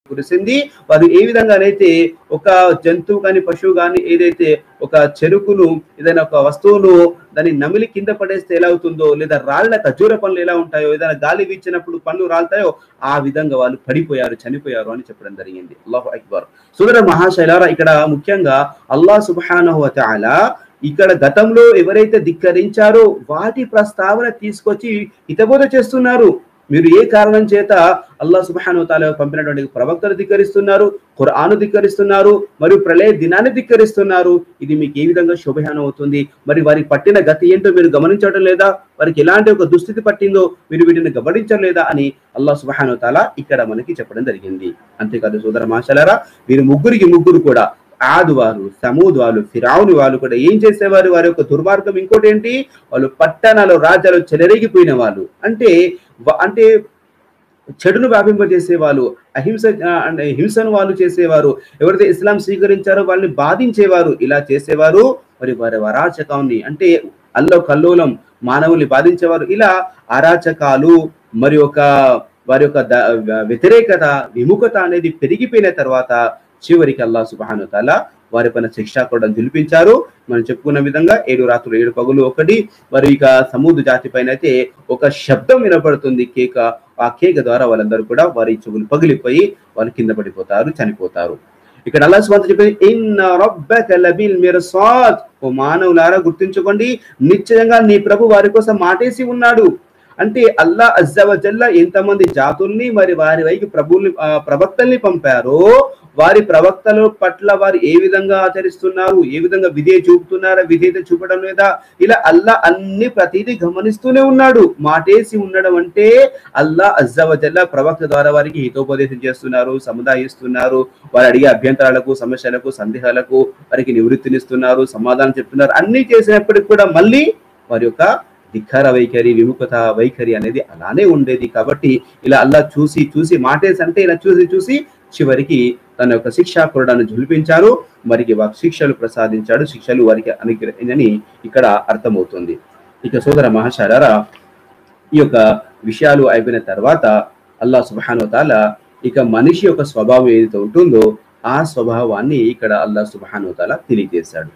కురిసింది వారు ఏ విధంగానైతే ఒక జంతువు కానీ పశువు కానీ ఏదైతే ఒక చెరుకును ఏదైనా ఒక వస్తువును దాన్ని నమిలి కింద పడేస్తే ఎలా అవుతుందో లేదా రాళ్ల ఖర్జూర పనులు ఎలా ఉంటాయో ఏదైనా గాలి వీచినప్పుడు పనులు రాలుతాయో ఆ విధంగా వాళ్ళు పడిపోయారు చనిపోయారు అని చెప్పడం జరిగింది అల్లాహు అక్బర్ సుదర మహాశైలారా ఇక్కడ ముఖ్యంగా అల్లాహ్ సుబ్హానహు వ తఆలా ఇక్కడ గతంలో ఎవరైతే ధిక్కరించారో వాటి ప్రస్తావన తీసుకొచ్చి హితబోధ చేస్తున్నారు మీరు ఏ కారణం చేత అల్లా సుబ్హాను తాలా పంపినటువంటి ప్రవక్తలు ధిక్కరిస్తున్నారు ఖురాను ధిక్కరిస్తున్నారు మరియు ప్రళయ దినాన్ని ధిక్కరిస్తున్నారు ఇది మీకు ఏ విధంగా శుభయానం అవుతుంది మరి వారికి పట్టిన గతి ఏంటో మీరు గమనించడం లేదా వారికి ఎలాంటి ఒక దుస్థితి పట్టిందో మీరు వీటిని గమనించలేదా అని అల్లా సుబ్హాను తాలా ఇక్కడ మనకి చెప్పడం జరిగింది అంతేకాదు సోదర మాషలారా వీరు ముగ్గురికి ముగ్గురు కూడా ఆదు వారు సమూద్ వాళ్ళు ఫిరావుని వాళ్ళు కూడా ఏం చేసేవారు వారి యొక్క దుర్మార్గం ఇంకోటి ఏంటి వాళ్ళు పట్టణాలు రాజ్యాలు చెలరేగిపోయిన వాళ్ళు అంటే వ- అంటే చెడును వ్యాపింపజేసే వాళ్ళు అహింస ఆ, అంటే హింసను వాళ్ళు చేసేవారు ఎవరైతే ఇస్లాం స్వీకరించారో వాళ్ళని బాధించేవారు ఇలా చేసేవారు మరి వారి అరాచకాన్ని అంటే అల్లో కల్లోలం మానవుల్ని బాధించేవారు ఇలా అరాచకాలు మరి ఒక వారి యొక్క ద- వ్యతిరేకత విముఖత అనేది పెరిగిపోయిన తర్వాత చివరికి అల్లా సుబాను తాలా వారి పైన శిక్షా కూడా నిలిపించారు మనం చెప్పుకున్న విధంగా ఏడు రాత్రులు ఏడు పగులు ఒకటి మరి ఇక సముద్ర జాతి పైన అయితే ఒక శబ్దం వినపడుతుంది కేక ఆ కేక ద్వారా వాళ్ళందరూ కూడా వారి చెవులు పగిలిపోయి వాళ్ళు కింద పడిపోతారు చనిపోతారు ఇక్కడ అల్లా సుబాన్ చెప్పి ఇన్న రబ్బక లబిల్ మిర్సాద్ ఓ మానవులారా గుర్తుంచుకోండి నిశ్చయంగా నీ ప్రభు వారి కోసం మాటేసి ఉన్నాడు అంటే అల్లా అజ్జవజల్ల ఎంతమంది జాతుల్ని మరి వారి వైపు ప్రభుల్ని ఆ, ప్రవక్తల్ని పంపారో వారి ప్రవక్తల పట్ల వారు ఏ విధంగా ఆచరిస్తున్నారు ఏ విధంగా విధేయ చూపుతున్నారా విధేయత చూపడం లేదా ఇలా అల్లా అన్ని ప్రతిదీ గమనిస్తూనే ఉన్నాడు మాటేసి ఉండడం అంటే అల్లా అజ్జవజల్ల ప్రవక్త ద్వారా వారికి హితోపదేశం చేస్తున్నారు సముదాయిస్తున్నారు వారు అడిగే అభ్యంతరాలకు సమస్యలకు సందేహాలకు వారికి నివృత్తినిస్తున్నారు సమాధానం చెప్తున్నారు అన్ని చేసినప్పటికి కూడా మళ్ళీ వారి యొక్క ధిక్కార వైఖరి విముఖత వైఖరి అనేది అలానే ఉండేది కాబట్టి ఇలా అల్లా చూసి చూసి మాటేసి అంటే ఇలా చూసి చూసి చివరికి తన యొక్క శిక్షా కొరడాన్ని జులిపించారు మరికి వారికి శిక్షలు ప్రసాదించాడు శిక్షలు వారికి అనుగ్రహించని ఇక్కడ అర్థమవుతుంది ఇక సోదర మహాశారారా ఈ యొక్క విషయాలు అయిపోయిన తర్వాత అల్లా సుబ్హాను తాల ఇక మనిషి యొక్క స్వభావం ఏదైతే ఉంటుందో ఆ స్వభావాన్ని ఇక్కడ అల్లా సుబ్హాను తాల తెలియజేశాడు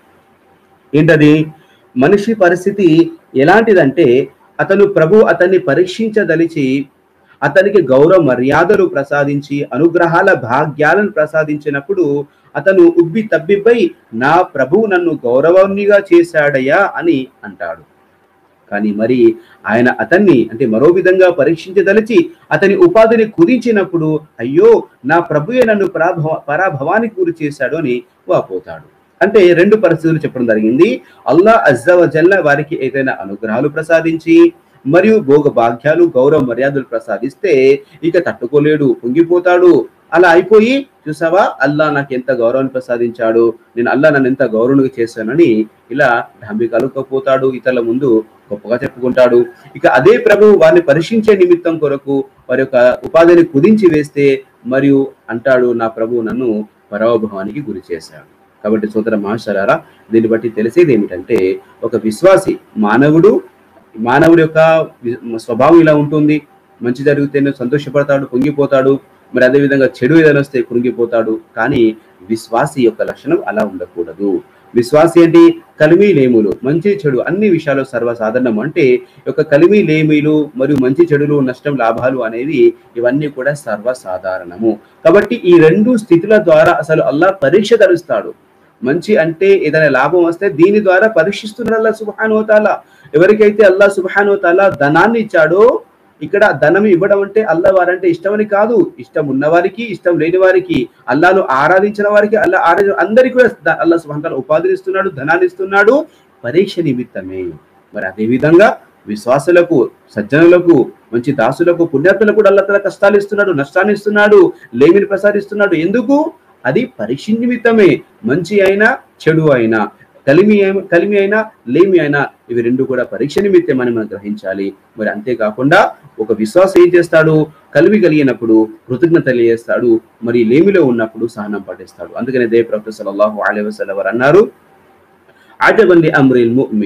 ఏంటది మనిషి పరిస్థితి ఎలాంటిదంటే అతను ప్రభు అతన్ని పరీక్షించదలిచి అతనికి గౌరవ మర్యాదలు ప్రసాదించి అనుగ్రహాల భాగ్యాలను ప్రసాదించినప్పుడు అతను ఉబ్బి తబ్బిపై నా ప్రభు నన్ను గౌరవాన్నిగా చేశాడయ్యా అని అంటాడు కానీ మరి ఆయన అతన్ని అంటే మరో విధంగా పరీక్షించదలిచి అతని ఉపాధిని కుదించినప్పుడు అయ్యో నా ప్రభుయే నన్ను పరాభవ పరాభవానికి గురి చేశాడు అని వాపోతాడు అంటే రెండు పరిస్థితులు చెప్పడం జరిగింది అల్లా అజ్జవజల్ల వారికి ఏదైనా అనుగ్రహాలు ప్రసాదించి మరియు భోగ భాగ్యాలు గౌరవ మర్యాదలు ప్రసాదిస్తే ఇక తట్టుకోలేడు పొంగిపోతాడు అలా అయిపోయి చూసావా అల్లా నాకు ఎంత గౌరవాన్ని ప్రసాదించాడు నేను అల్లా నన్ను ఎంత గౌరవంగా చేశానని ఇలా ఢంబికలుగా పోతాడు ఇతరుల ముందు గొప్పగా చెప్పుకుంటాడు ఇక అదే ప్రభు వారిని పరీక్షించే నిమిత్తం కొరకు వారి యొక్క ఉపాధిని కుదించి వేస్తే మరియు అంటాడు నా ప్రభు నన్ను పరాభవానికి గురి చేశాడు కాబట్టి సోదర మహాశరారా దీన్ని బట్టి తెలిసేది ఏమిటంటే ఒక విశ్వాసి మానవుడు మానవుడి యొక్క వి- స్వభావం ఇలా ఉంటుంది మంచి జరిగితేనే సంతోషపడతాడు పొంగిపోతాడు మరి అదే విధంగా చెడు ఏదైనా వస్తే కృంగిపోతాడు కానీ విశ్వాసి యొక్క లక్షణం అలా ఉండకూడదు విశ్వాసి ఏంటి కలిమి లేములు మంచి చెడు అన్ని విషయాలు సర్వసాధారణం అంటే ఈ యొక్క కలిమి లేమిలు మరియు మంచి చెడులు నష్టం లాభాలు అనేవి ఇవన్నీ కూడా సర్వసాధారణము కాబట్టి ఈ రెండు స్థితుల ద్వారా అసలు అల్లా పరీక్ష తరుస్తాడు మంచి అంటే ఏదైనా లాభం వస్తే దీని ద్వారా పరీక్షిస్తున్నారు అల్లా సుబాను తాలా ఎవరికైతే అల్లా సుబాను తాలా ధనాన్ని ఇచ్చాడో ఇక్కడ ధనం ఇవ్వడం అంటే అల్లా వారంటే ఇష్టమని కాదు ఇష్టం ఉన్నవారికి ఇష్టం లేని వారికి అల్లాను ఆరాధించిన వారికి అల్లా ఆరాధ అందరికీ కూడా ద- అల్లా సుబాన్ ఉపాధిని ఇస్తున్నాడు ధనాన్ని ఇస్తున్నాడు పరీక్ష నిమిత్తమే మరి అదే విధంగా విశ్వాసులకు సజ్జనులకు మంచి దాసులకు పుణ్యాత్తులకు కూడా అల్లా తల కష్టాలు ఇస్తున్నాడు నష్టాన్ని ఇస్తున్నాడు లేమిని ప్రసాదిస్తున్నాడు ఎందుకు అది పరీక్ష నిమిత్తమే మంచి అయినా చెడు అయినా కలిమి అయిన- కలిమి అయినా లేమి అయినా ఇవి రెండు కూడా పరీక్ష నిమిత్తమని మనం గ్రహించాలి మరి అంతేకాకుండా ఒక విశ్వాసం ఏం చేస్తాడు కలిమి కలిగినప్పుడు కృతజ్ఞత తెలియజేస్తాడు మరి లేమిలో ఉన్నప్పుడు సహనం పాటిస్తాడు అందుకనే దే ప్రవక్త సల్లల్లాహు అలైహి వసల్లం వారు అన్నారు అజబంది అమ్రిల్ ముഅ్మిన్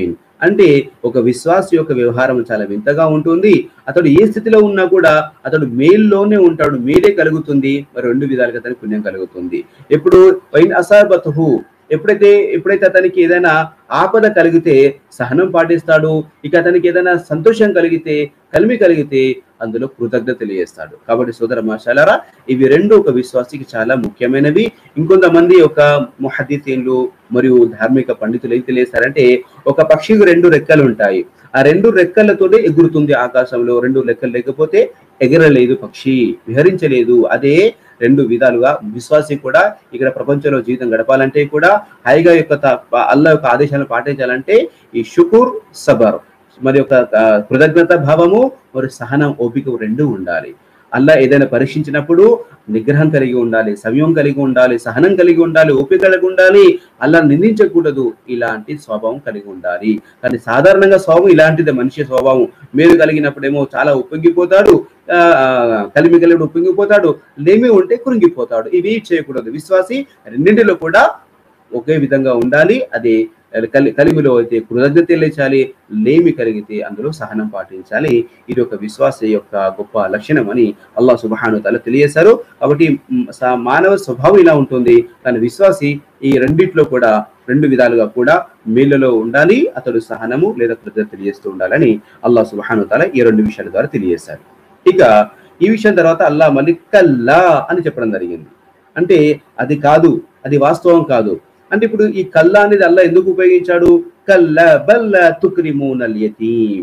అంటే ఒక విశ్వాసి యొక్క వ్యవహారం చాలా వింతగా ఉంటుంది అతడు ఏ స్థితిలో ఉన్నా కూడా అతడు మేల్లోనే ఉంటాడు మేలే కలుగుతుంది మరి రెండు విధాలుగా అతనికి పుణ్యం కలుగుతుంది ఎప్పుడు పైన అసాబతుహు ఎప్పుడైతే ఎప్పుడైతే అతనికి ఏదైనా ఆపద కలిగితే సహనం పాటిస్తాడు ఇక అతనికి ఏదైనా సంతోషం కలిగితే కలిమి కలిగితే అందులో కృతజ్ఞత తెలియజేస్తాడు కాబట్టి సోదర మాషాలారా ఇవి రెండు ఒక విశ్వాసికి చాలా ముఖ్యమైనవి ఇంకొంతమంది ఒక ముహద్దీసీన్లు మరియు ధార్మిక పండితులు ఏం తెలియజేస్తారంటే ఒక పక్షికి రెండు రెక్కలు ఉంటాయి ఆ రెండు రెక్కలతోనే ఎగురుతుంది ఆకాశంలో రెండు రెక్కలు లేకపోతే ఎగరలేదు పక్షి విహరించలేదు అదే రెండు విధాలుగా విశ్వాసి కూడా ఇక్కడ ప్రపంచంలో జీవితం గడపాలంటే కూడా హైగా యొక్క త- అల్లా యొక్క ఆదేశాలను పాటించాలంటే ఈ షుకూర్ సబర్ మరి యొక్క ఆ, కృతజ్ఞత భావము మరి సహనం ఓపిక రెండు ఉండాలి అల్లా ఏదైనా పరీక్షించినప్పుడు నిగ్రహం కలిగి ఉండాలి సమయం కలిగి ఉండాలి సహనం కలిగి ఉండాలి ఓపిక కలిగి ఉండాలి అల్లా నిందించకూడదు ఇలాంటి స్వభావం కలిగి ఉండాలి కానీ సాధారణంగా స్వభావం ఇలాంటిదే మనిషి స్వభావం మీరు కలిగినప్పుడేమో చాలా ఉప్పొంగిపోతాడు ఆ, కలిమి కలిగి ఉప్పొంగిపోతాడు లేమి ఉంటే కృంగిపోతాడు ఇవి చేయకూడదు విశ్వాసి రెండింటిలో కూడా ఒకే విధంగా ఉండాలి అది కలి కలిమిలో అయితే కృతజ్ఞత తెలియచాలి లేమి కలిగితే అందులో సహనం పాటించాలి ఇది ఒక విశ్వాస యొక్క గొప్ప లక్షణం అని అల్లాహ్ సుబహాను తల తెలియజేశారు కాబట్టి మ్, స- మానవ స్వభావం ఇలా ఉంటుంది కానీ విశ్వాసి ఈ రెండిట్లో కూడా రెండు విధాలుగా కూడా మేలులో ఉండాలి అతడు సహనము లేదా కృతజ్ఞత తెలియజేస్తూ ఉండాలని అల్లాహ్ సుబహాను తల ఈ రెండు విషయాల ద్వారా తెలియజేశారు ఇక ఈ విషయం తర్వాత అల్లాహ్ మళ్ళీ కల్లా అని చెప్పడం జరిగింది అంటే అది కాదు అది వాస్తవం కాదు అంటే ఇప్పుడు ఈ కల్లా అనేది అల్లా ఎందుకు ఉపయోగించాడు కల్ల బల్ల తుక్రిమూనల్ యతీం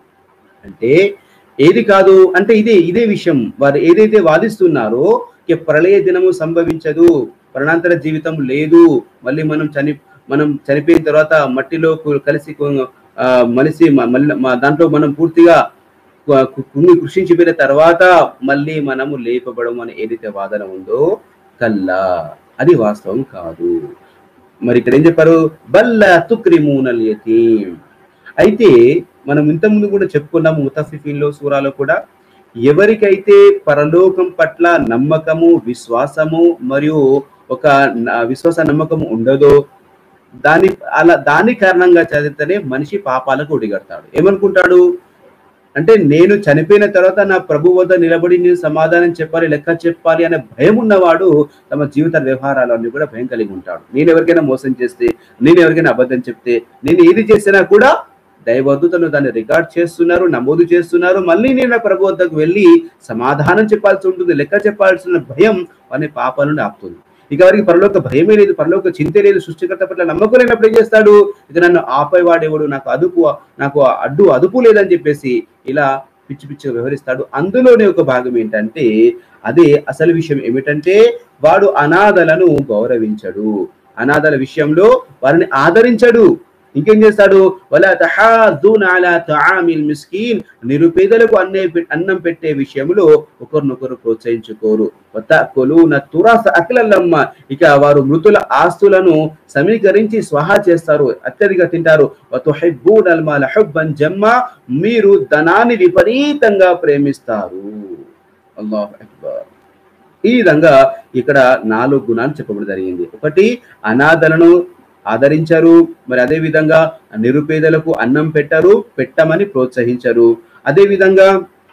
అంటే ఏది కాదు అంటే ఇదే ఇదే విషయం వారు ఏదైతే వాదిస్తున్నారో ఇక ప్రళయ దినము సంభవించదు ప్రణాంతర జీవితం లేదు మళ్ళీ మనం చని మనం చనిపోయిన తర్వాత మట్టిలో కు- కలిసి కు- ఆ, మనిషి మ- మళ్ళీ మా దాంట్లో మనం పూర్తిగా కు- కు- కుంగి కృషించిపోయిన తర్వాత మళ్ళీ మనము లేపబడం అని ఏదైతే వాదన ఉందో కల్లా అది వాస్తవం కాదు మరి ఇక్కడ ఏం చెప్పారు బల్ల తుక్రిమూనల్ యతీం అయితే మనం ఇంతకుముందు కూడా చెప్పుకున్నాము ముతఫిఫీన్లో సూరాలో కూడా ఎవరికైతే పరలోకం పట్ల నమ్మకము విశ్వాసము మరియు ఒక న- విశ్వాస నమ్మకము ఉండదో దాని అలా దాని కారణంగా చదివితేనే మనిషి పాపాలకు ఒడిగడతాడు ఏమనుకుంటాడు అంటే నేను చనిపోయిన తర్వాత నా ప్రభు వద్ద నిలబడి నేను సమాధానం చెప్పాలి లెక్క చెప్పాలి అనే భయం ఉన్నవాడు తమ జీవిత వ్యవహారాలన్నీ కూడా భయం కలిగి ఉంటాడు నేను ఎవరికైనా మోసం చేస్తే నేను ఎవరికైనా అబద్ధం చెప్తే నేను ఏది చేసినా కూడా దైవదూతలు దాన్ని రికార్డ్ చేస్తున్నారు నమోదు చేస్తున్నారు మళ్ళీ నేను నా ప్రభు వద్దకు వెళ్ళి సమాధానం చెప్పాల్సి ఉంటుంది లెక్క చెప్పాల్సిన భయం వాని పాపాలను ఆపుతుంది ఇక వారికి పరలోక భయమే లేదు పరలోక చింతే లేదు సృష్టికర్త పట్ల నమ్మకం లేనప్పుడు ఏం చేస్తాడు ఇక నన్ను ఆపేవాడేవాడు నాకు అదుపు నాకు అడ్డు అదుపు లేదని చెప్పేసి ఇలా పిచ్చి పిచ్చిగా వ్యవహరిస్తాడు అందులోనే ఒక భాగం ఏంటంటే అదే అసలు విషయం ఏమిటంటే వాడు అనాథలను గౌరవించడు అనాథల విషయంలో వారిని ఆదరించడు ఇంకేం చేస్తాడు వలా తహాదున అలా తఆమిల్ మిస్కీన్ నిరుపేదలకు అన్నే అన్నం పెట్టే విషయంలో ఒకరినొకరు ప్రోత్సహించుకోరు వతకులూన తురాస అఖిలల్లమ్మ ఇక వారు మృతుల ఆస్తులను సమీకరించి స్వహా చేస్తారు అత్యధిక తింటారు వతుహిబ్బూనల్ మాల హుబ్బన్ జమ్మా మీరు ధనాన్ని విపరీతంగా ప్రేమిస్తారు అల్లాహు అక్బర్ ఈ విధంగా ఇక్కడ నాలుగు గుణాలు చెప్పబడి జరిగింది ఒకటి అనాథలను ఆదరించరు మరి అదే విధంగా నిరుపేదలకు అన్నం పెట్టరు పెట్టమని ప్రోత్సహించరు అదే విధంగా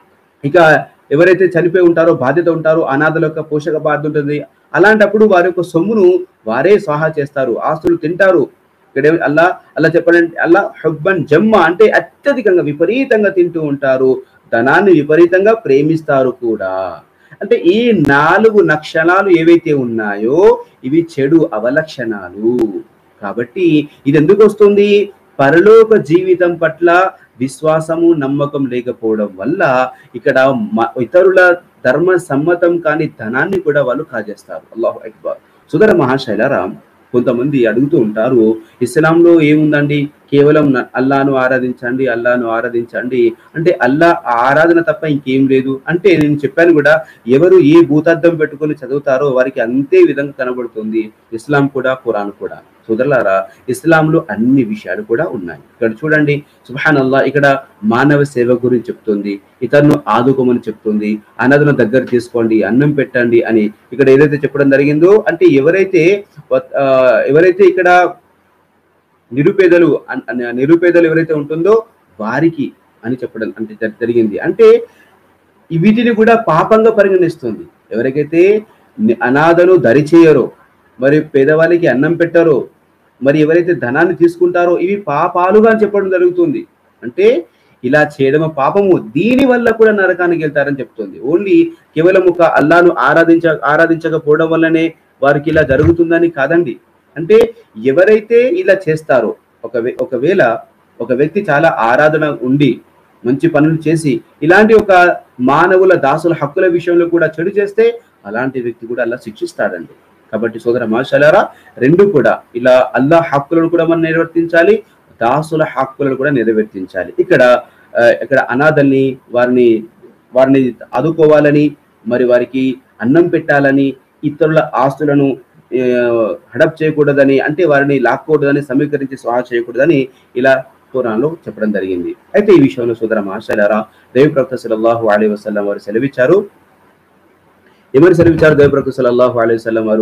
ఇక ఎవరైతే చనిపోయి ఉంటారో బాధ్యత ఉంటారో అనాథల యొక్క పోషక బాధ్యత ఉంటుంది అలాంటప్పుడు వారి యొక్క సొమ్మును వారే స్వాహా చేస్తారు ఆస్తులు తింటారు ఇక్కడ ఏమి- అల్లా అల్లా చెప్పాలంటే అల్లా హుబ్బన్ జమ్మ అంటే అత్యధికంగా విపరీతంగా తింటూ ఉంటారు ధనాన్ని విపరీతంగా ప్రేమిస్తారు కూడా అంటే ఈ నాలుగు లక్షణాలు ఏవైతే ఉన్నాయో ఇవి చెడు అవలక్షణాలు కాబట్టి ఇది ఎందుకు వస్తుంది పరలోక జీవితం పట్ల విశ్వాసము నమ్మకం లేకపోవడం వల్ల ఇక్కడ మ- ఇతరుల ధర్మ సమ్మతం కాని ధనాన్ని కూడా వాళ్ళు కాజేస్తారు అల్లాహు అక్బర్ సుధర మహాశైలరాం కొంతమంది అడుగుతూ ఉంటారు ఇస్లాంలో ఏముందండి కేవలం న- అల్లాను ఆరాధించండి అల్లాను ఆరాధించండి అంటే అల్లా ఆరాధన తప్ప ఇంకేం లేదు అంటే నేను చెప్పాను కూడా ఎవరు ఏ భూతార్థం పెట్టుకొని చదువుతారో వారికి అంతే విధంగా కనబడుతుంది ఇస్లాం కూడా ఖురాన్ కూడా సోదరులారా ఇస్లాంలో అన్ని విషయాలు కూడా ఉన్నాయి ఇక్కడ చూడండి సుహాన్ అల్లా ఇక్కడ మానవ సేవ గురించి చెప్తుంది ఇతరును ఆదుకోమని చెప్తుంది అనాథను దగ్గర తీసుకోండి అన్నం పెట్టండి అని ఇక్కడ ఏదైతే చెప్పడం జరిగిందో అంటే ఎవరైతే వ- ఆ, ఎవరైతే ఇక్కడ నిరుపేదలు అన్- అన్- నిరుపేదలు ఎవరైతే ఉంటుందో వారికి అని చెప్పడం అంటే జ- జరిగింది అంటే ఈ వీటిని కూడా పాపంగా పరిగణిస్తుంది ఎవరికైతే ని- అనాథను దరిచేయరో మరి పేదవాళ్ళకి అన్నం పెట్టరో మరి ఎవరైతే ధనాన్ని తీసుకుంటారో ఇవి పాపాలుగా అని చెప్పడం జరుగుతుంది అంటే ఇలా చేయడం పాపము దీని వల్ల కూడా నరకానికి వెళ్తారని చెప్తుంది ఓన్లీ కేవలం ఒక అల్లాను ఆరాధించ ఆరాధించకపోవడం వల్లనే వారికి ఇలా జరుగుతుందని కాదండి అంటే ఎవరైతే ఇలా చేస్తారో ఒక వే- ఒకవేళ ఒక వ్యక్తి చాలా ఆరాధన ఉండి మంచి పనులు చేసి ఇలాంటి ఒక మానవుల దాసుల హక్కుల విషయంలో కూడా చెడు చేస్తే అలాంటి వ్యక్తి కూడా అలా శిక్షిస్తాడండి కాబట్టి సోదర మాషాలారా రెండు కూడా ఇలా అల్లా హక్కులను కూడా మనం నిర్వర్తించాలి దాసుల హక్కులను కూడా నెరవేర్తించాలి ఇక్కడ ఆ, ఇక్కడ అనాథల్ని వారిని వారిని ఆదుకోవాలని మరి వారికి అన్నం పెట్టాలని ఇతరుల ఆస్తులను ఆ, హడప్ చేయకూడదని అంటే వారిని లాక్కూడదని సమీకరించి స్వాహ చేయకూడదని ఇలా ఖురాన్లో చెప్పడం జరిగింది అయితే ఈ విషయంలో సోదర మహాశైలారా దేవి ప్రవక్త సల్లల్లాహు అలీ వసల్లం వారు సెలవిచ్చారు ఎవరు సెలవిచ్చారు దేవి ప్రవక్త సల్లల్లాహు అలీ వసల్లం వారు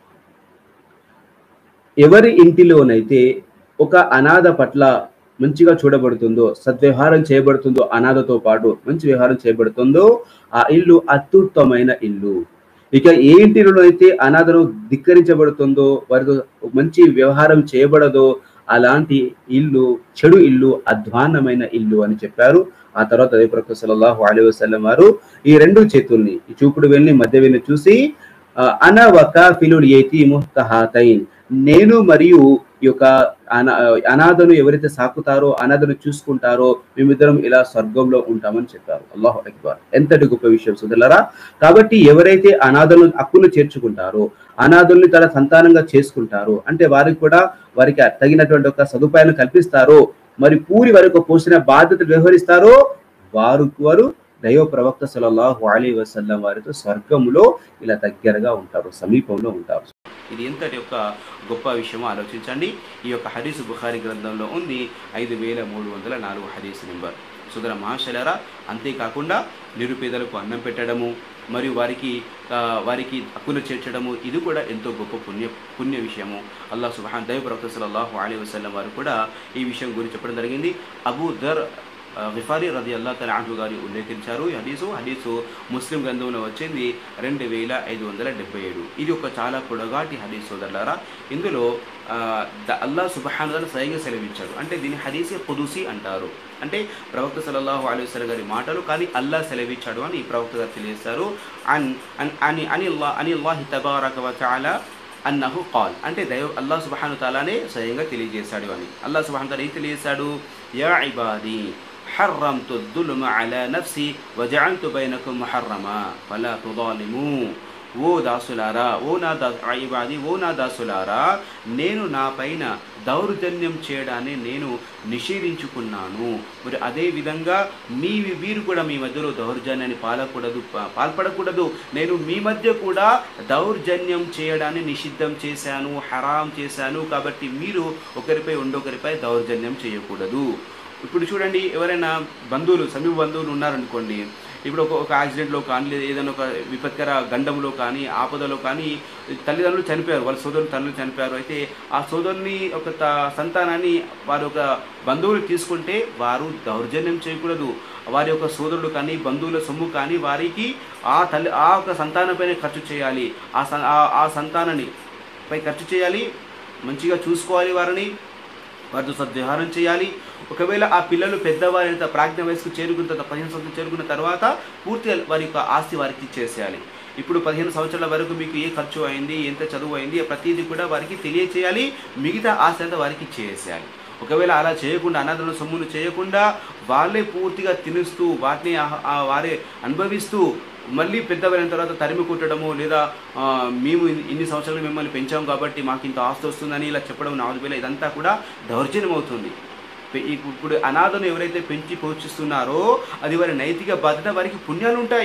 ఎవరి ఇంటిలోనైతే ఒక అనాథ పట్ల మంచిగా చూడబడుతుందో సద్వ్యవహారం చేయబడుతుందో అనాథతో పాటు మంచి వ్యవహారం చేయబడుతుందో ఆ ఇల్లు అత్యుత్తమైన ఇల్లు ఇక ఏ ఇంటిలో అయితే అనాథను ధిక్కరించబడుతుందో వారితో మంచి వ్యవహారం చేయబడదో అలాంటి ఇల్లు చెడు ఇల్లు అధ్వాన్నమైన ఇల్లు అని చెప్పారు ఆ తర్వాత అదే ప్రొఫెసర్ సల్లల్లాహు అలైహి వసల్లం వారు ఈ రెండు చేతుల్ని ఈ చూపుడు వెళ్ళి మధ్య వెళ్ళి చూసి ఆ, అన వకాఫిలుల్ యతీము తహాతైన్ నేను మరియు ఈ యొక్క అనా అనాథను ఎవరైతే సాకుతారో అనాథను చూసుకుంటారో మేమిద్దరం ఇలా స్వర్గంలో ఉంటామని చెప్పారు అల్లాహు అక్బర్ ఎంతటి గొప్ప విషయం సుదలరా కాబట్టి ఎవరైతే అనాథలను హక్కును చేర్చుకుంటారో అనాథుల్ని తన సంతానంగా చేసుకుంటారో అంటే వారికి కూడా వారికి తగినటువంటి ఒక సదుపాయాన్ని కల్పిస్తారో మరి పూరి వరకు పోసిన బాధ్యతలు వ్యవహరిస్తారో వారు వారు దైవ ప్రవక్త సల్లల్లాహు అలీ వసల్లం వారితో స్వర్గములో ఇలా దగ్గరగా ఉంటారు సమీపంలో ఉంటారు ఇది ఎంతటి యొక్క గొప్ప విషయం ఆలోచించండి ఈ యొక్క హదీసు బుఖారి గ్రంథంలో ఉంది ఐదు వేల మూడు వందల నాలుగు హదీసు నెంబర్ సుదర మహాశలరా అంతేకాకుండా నిరుపేదలకు అన్నం పెట్టడము మరియు వారికి ఆ, వారికి హక్కులు చేర్చడము ఇది కూడా ఎంతో గొప్ప పుణ్య పుణ్య విషయము అల్లాహ్ సుబ్హాన్ దైవ ప్రవక్త సల్లల్లాహు అలైహి వసల్లం వారు కూడా ఈ విషయం గురించి చెప్పడం జరిగింది అబూ దర్ ఆ, గిఫారీ రది అల్లా తల ఆహు గారి ఉల్లేఖించారు ఈ హదీసు హదీసు ముస్లిం గ్రంథంలో వచ్చింది రెండు వేల ఐదు వందల డెబ్బై ఏడు ఇది ఒక చాలా పొడగాటి హదీస్ సోదరులారా ఇందులో ఆ, ద- అల్లా సుబహాన్ గారు స్వయంగా సెలవిచ్చాడు అంటే దీని హదీసే కుదుసి అంటారు అంటే ప్రవక్త సల్లల్లాహు అలైహి వసల్లం గారి మాటలు కానీ అల్లా సెలవిచ్చాడు అని ఈ ప్రవక్త గారు తెలియజేస్తారు అన్ అన్ అని అని అల్లా అని అల్లాహి తబారక వ తఆలా అన్నహు కాల్ అంటే దైవ అల్లా సుబహాను తాలానే స్వయంగా తెలియజేశాడు అని అల్లా సుబహాన్ తాలా ఏం తెలియజేశాడు యా ఇబాది حرمت الظلم على نفسي وجعلت بينكم محرما فلا تظالموا ఓ దాసులారా ఓ నా దా ఇబాది ఓ నా దాసులారా నేను నా పైన దౌర్జన్యం చేయడాన్ని నేను నిషేధించుకున్నాను మరి అదే విధంగా మీ వీరు కూడా మీ మధ్యలో దౌర్జన్యాన్ని పాలకూడదు పా- పాల్పడకూడదు నేను మీ మధ్య కూడా దౌర్జన్యం చేయడాన్ని నిషిద్ధం చేశాను హరాం చేశాను కాబట్టి మీరు ఒకరిపై ఉండొకరిపై దౌర్జన్యం చేయకూడదు ఇప్పుడు చూడండి ఎవరైనా బంధువులు సమీప బంధువులు ఉన్నారనుకోండి ఇప్పుడు ఒక ఒక యాక్సిడెంట్లో కానీ లేదా ఏదైనా ఒక విపత్కర గండంలో కానీ ఆపదలో కానీ తల్లిదండ్రులు చనిపోయారు వాళ్ళ సోదరులు తల్లులు చనిపోయారు అయితే ఆ సోదరుని ఒక త సంతానాన్ని వారి ఒక బంధువులు తీసుకుంటే వారు దౌర్జన్యం చేయకూడదు వారి యొక్క సోదరుడు కానీ బంధువుల సొమ్ము కానీ వారికి ఆ తల్లి ఆ ఒక సంతానంపైనే ఖర్చు చేయాలి ఆ స- ఆ- ఆ సంతానాన్ని పై ఖర్చు చేయాలి మంచిగా చూసుకోవాలి వారిని వారితో సద్వ్యవహారం చేయాలి ఒకవేళ ఆ పిల్లలు పెద్దవారి ప్రాజ్ఞ వయసుకు చేరుకున్న తర్వాత పదిహేను సంవత్సరం చేరుకున్న తర్వాత పూర్తిగా వారి యొక్క ఆస్తి వారికి ఇచ్చేసేయాలి ఇప్పుడు పదిహేను సంవత్సరాల వరకు మీకు ఏ ఖర్చు అయింది ఎంత చదువు అయింది ప్రతిదీ కూడా వారికి తెలియచేయాలి మిగతా ఆస్తి అంతా వారికి ఇచ్చేసేయాలి ఒకవేళ అలా చేయకుండా అనాథుల సొమ్ములు చేయకుండా వాళ్ళే పూర్తిగా తినిస్తూ వాటిని ఆహ- ఆ వారే అనుభవిస్తూ మళ్ళీ పెద్దవైన తర్వాత తరిమి కుట్టడము లేదా ఆ, మేము ఇన్ని- ఇన్ని సంవత్సరాలు మిమ్మల్ని పెంచాం కాబట్టి మాకు ఇంత ఆస్తి వస్తుందని ఇలా చెప్పడం నాలుగు ఇదంతా కూడా దౌర్జన్యం అవుతుంది పె- ఇప్పుడు అనాథను ఎవరైతే పెంచి పోషిస్తున్నారో అది వారి నైతిక బాధ్యత వారికి పుణ్యాలు ఉంటాయి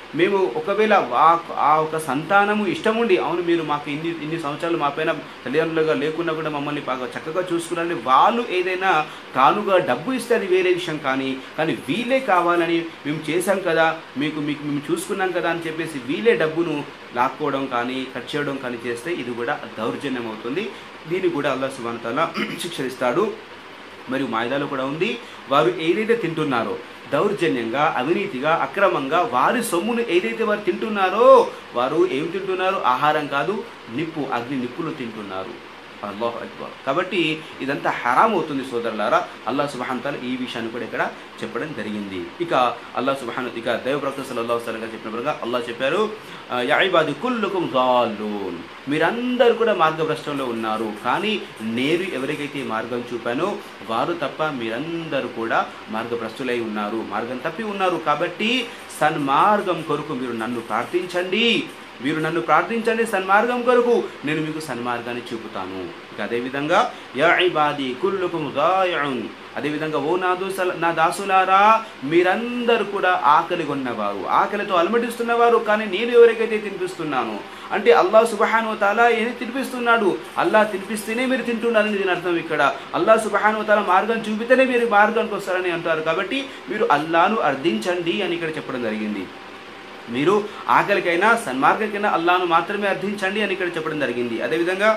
మేము ఒకవేళ ఆ ఆ ఒక సంతానము ఇష్టం ఉండి అవును మీరు మాకు ఇన్ని ఇన్ని సంవత్సరాలు మా పైన తల్లిదండ్రులుగా లేకున్నా కూడా మమ్మల్ని బాగా చక్కగా చూసుకున్నారని వాళ్ళు ఏదైనా తానుగా డబ్బు ఇస్తే అది వేరే విషయం కానీ కానీ వీళ్ళే కావాలని మేము చేశాం కదా మీకు మీకు మేము చూసుకున్నాం కదా అని చెప్పేసి వీళ్ళే డబ్బును లాక్కోవడం కానీ కట్ చేయడం కానీ చేస్తే ఇది కూడా దౌర్జన్యం అవుతుంది దీన్ని కూడా అల్లా సుబానతాల శిక్షరిస్తాడు మరియు మాయిదాలో కూడా ఉంది వారు ఏదైతే తింటున్నారో దౌర్జన్యంగా అవినీతిగా అక్రమంగా వారి సొమ్మును ఏదైతే వారు తింటున్నారో వారు ఏం తింటున్నారు ఆహారం కాదు నిప్పు అగ్ని నిప్పులు తింటున్నారు అల్లాహ్ అక్బర్ కాబట్టి ఇదంతా హరామ్ అవుతుంది సోదరులారా అల్లా సుబహాన్ తాల ఈ విషయాన్ని కూడా ఇక్కడ చెప్పడం జరిగింది ఇక అల్లా సుబహాన్ ఇక దైవప్రవక్త సల్లల్లాహు అలైహి వసల్లం చెప్పినప్పుడుగా అల్లా చెప్పారు యాయిబాది కుల్లుకుం జాలూన్ మీరందరూ కూడా మార్గభ్రష్టంలో ఉన్నారు కానీ నేను ఎవరికైతే మార్గం చూపానో వారు తప్ప మీరందరూ కూడా మార్గభ్రష్టులై ఉన్నారు మార్గం తప్పి ఉన్నారు కాబట్టి సన్మార్గం కొరకు మీరు నన్ను ప్రార్థించండి మీరు నన్ను ప్రార్థించండి సన్మార్గం కొరకు నేను మీకు సన్మార్గాన్ని చూపుతాను ఇక అదేవిధంగా యా ఇబాది కుల్లుకుం గాయఉన్ అదేవిధంగా ఓ నా దోసల నా దాసులారా మీరందరూ కూడా ఆకలి కొన్నవారు ఆకలితో అలమటిస్తున్నవారు కానీ నేను ఎవరికైతే తినిపిస్తున్నాను అంటే అల్లా సుబహాను తాలా ఏది తినిపిస్తున్నాడు అల్లా తినిపిస్తేనే మీరు తింటున్నారని దీని అర్థం ఇక్కడ అల్లా సుబహాను తాలా మార్గం చూపితేనే మీరు మార్గానికి వస్తారని అంటారు కాబట్టి మీరు అల్లాను అర్థించండి అని ఇక్కడ చెప్పడం జరిగింది మీరు ఆకలికైనా సన్మార్గకైనా అల్లాను మాత్రమే అర్థించండి అని ఇక్కడ చెప్పడం జరిగింది అదేవిధంగా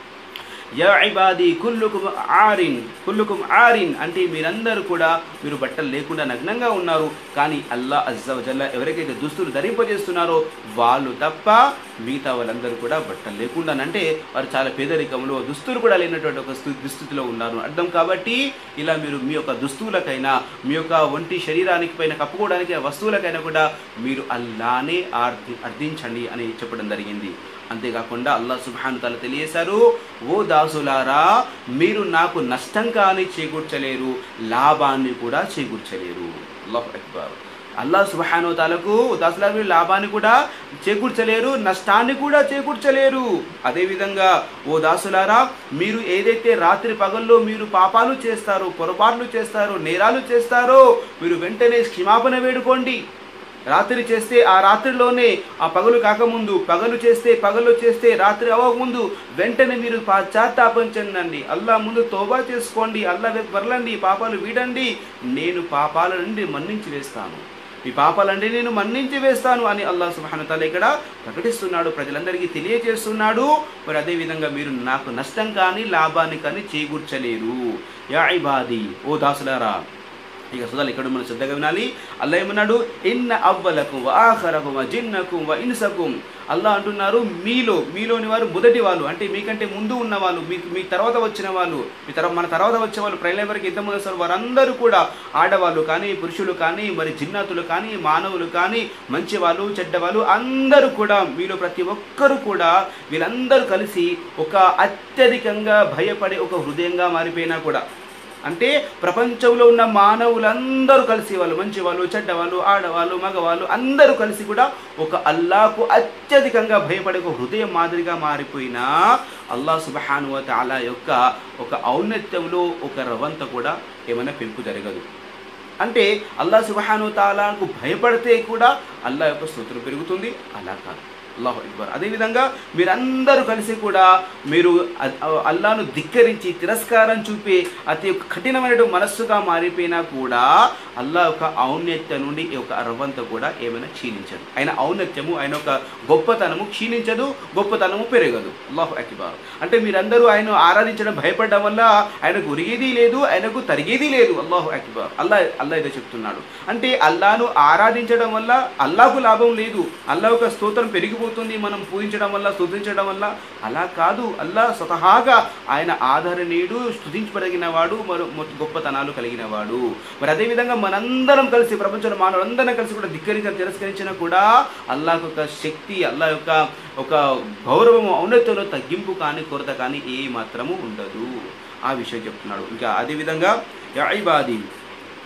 యా ఇబాది కుల్లుకుం ఆరిన్ కుల్లుకుం ఆరిన్ అంటే మీరందరూ కూడా మీరు బట్టలు లేకుండా నగ్నంగా ఉన్నారు కానీ అల్లా అజ్జవజల్ల ఎవరికైతే దుస్తులు ధరింపజేస్తున్నారో వాళ్ళు తప్ప మిగతా వాళ్ళందరూ కూడా బట్టలు లేకుండా అంటే వారు చాలా పేదరికంలో దుస్తులు కూడా లేనటువంటి ఒక స్థి- దుస్థితిలో ఉన్నారు అర్థం కాబట్టి ఇలా మీరు మీ యొక్క దుస్తువులకైనా మీ యొక్క ఒంటి శరీరానికి పైన కప్పుకోవడానికి ఆ వస్తువులకైనా కూడా మీరు అల్లానే అర్థి అర్థించండి అని చెప్పడం జరిగింది అంతేకాకుండా అల్లా సుబ్హాను తాలా తెలియజేశారు ఓ దాసులారా మీరు నాకు నష్టం కానీ చేకూర్చలేరు లాభాన్ని కూడా చేకూర్చలేరు అల్లాహు అక్బర్ అల్లా సుబ్హాను తాలకు దాసులారా మీరు లాభాన్ని కూడా చేకూర్చలేరు నష్టాన్ని కూడా చేకూర్చలేరు అదేవిధంగా ఓ దాసులారా మీరు ఏదైతే రాత్రి పగల్లో మీరు పాపాలు చేస్తారో పొరపాట్లు చేస్తారో నేరాలు చేస్తారో మీరు వెంటనే క్షమాపణ వేడుకోండి రాత్రి చేస్తే ఆ రాత్రిలోనే ఆ పగలు కాకముందు పగలు చేస్తే పగలు చేస్తే రాత్రి అవ్వకముందు వెంటనే మీరు పశ్చాత్తాపం చెందండి అల్లా ముందు తోబా చేసుకోండి అల్లా వైపు మరలండి పాపాలు వీడండి నేను పాపాల నుండి మన్నించి వేస్తాను ఈ పాపాలంటే నేను మన్నించి వేస్తాను అని అల్లా సుబానతాల ఇక్కడ ప్రకటిస్తున్నాడు ప్రజలందరికీ తెలియజేస్తున్నాడు మరి అదేవిధంగా మీరు నాకు నష్టం కానీ లాభాన్ని కానీ చేకూర్చలేరు యా ఇబాది ఓ దాసులారా ఇక సుధాలు ఇక్కడ మనం శ్రద్ధగా వినాలి అల్లా ఏమన్నాడు ఇన్న అవ్వలకుం వ ఆఖరకుం వ జిన్నకుం వ ఇన్సకుం అల్లా అంటున్నారు మీలో మీలోని వారు మొదటి వాళ్ళు అంటే మీకంటే ముందు ఉన్న వాళ్ళు మీ మీ తర్వాత వచ్చిన వాళ్ళు మీ తర్వాత మన తర్వాత వచ్చే వాళ్ళు ప్రళయం వరకు ఇంతమంది వస్తారు వారందరూ కూడా ఆడవాళ్ళు కానీ పురుషులు కానీ మరి జిన్నాతులు కానీ మానవులు కానీ మంచి వాళ్ళు చెడ్డవాళ్ళు అందరూ కూడా మీలో ప్రతి ఒక్కరు కూడా వీళ్ళందరూ కలిసి ఒక అత్యధికంగా భయపడే ఒక హృదయంగా మారిపోయినా కూడా అంటే ప్రపంచంలో ఉన్న మానవులందరూ కలిసి వాళ్ళు మంచి వాళ్ళు చెడ్డవాళ్ళు ఆడవాళ్ళు మగవాళ్ళు అందరూ కలిసి కూడా ఒక అల్లాకు అత్యధికంగా భయపడే ఒక హృదయం మాదిరిగా మారిపోయిన అల్లా సుబహాను తాలా యొక్క ఒక ఔన్నత్యంలో ఒక రవంత కూడా ఏమైనా పెంపు జరగదు అంటే అల్లా సుబహాను తాలాకు భయపడితే కూడా అల్లా యొక్క స్తోత్రం పెరుగుతుంది అలా కాదు అల్లాహు అక్బర్ అదేవిధంగా మీరందరూ కలిసి కూడా మీరు అ- అల్లాను ధిక్కరించి తిరస్కారం చూపి అతి యొక్క కఠినమైన మనస్సుగా మారిపోయినా కూడా అల్లా యొక్క ఔన్నత్యం నుండి ఈ యొక్క అరవంత కూడా ఏమైనా క్షీణించదు ఆయన ఔన్నత్యము ఆయన యొక్క గొప్పతనము క్షీణించదు గొప్పతనము పెరగదు అల్లాహు అక్బర్ అంటే మీరందరూ ఆయన ఆరాధించడం భయపడడం వల్ల ఆయనకు ఉరిగేది లేదు ఆయనకు తరిగేది లేదు అల్లాహు అక్బర్ అల్లా అల్లా ఇదే చెప్తున్నాడు అంటే అల్లాను ఆరాధించడం వల్ల అల్లాకు లాభం లేదు అల్లా యొక్క స్తోత్రం పెరిగిపోతుంది మనం పూజించడం వల్ల స్తుతించడం వల్ల అలా కాదు అల్లా స్వతహాగా ఆయన ఆదరణీయుడు స్తుతించబడిన వాడు మరి మొ- గొప్పతనాలు కలిగిన వాడు మరి అదేవిధంగా మనందరం కలిసి ప్రపంచంలో మానవులందరం కలిసి కూడా ధిక్కరించిన తిరస్కరించినా కూడా అల్లాహ్ యొక్క శక్తి అల్లా యొక్క ఒక గౌరవము ఔన్నత్యంలో తగ్గింపు కానీ కొరత కానీ ఏ మాత్రము ఉండదు ఆ విషయం చెప్తున్నాడు ఇంకా అదేవిధంగా యా ఇబాది